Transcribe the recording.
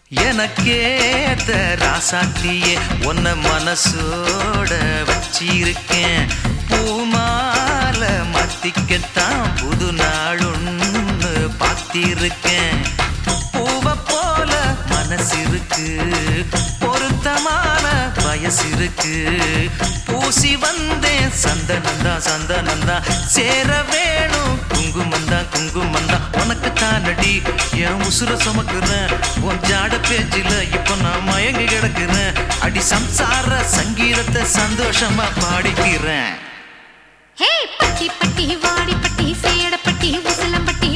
எனக்கேத்த ராசாத்தியே உன்னை மனசோட வச்சிருக்கேன் பூமால மாத்திக்கத்தான் புது நாளுன்னு பார்த்திருக்கேன் பூவை போல மனசு இருக்கு பொருத்தமான வயசு இருக்கு பூசி வந்தேன் சந்தனந்தா சந்தனந்தா சேர வேணும் குங்குமந்தா குங்குமந்தா உனக்கு தானடி என் உசுர சுமக்குறேன் உன் ஜாட பேச்சில இப்ப நான் மயங்கி கிடக்குறேன் அடி சம்சார சங்கீதத்தை சந்தோஷமா பாடிக்கிறேன் ஹே பட்டி பட்டி வாடி பட்டி சேட பட்டி உசலம் பட்டி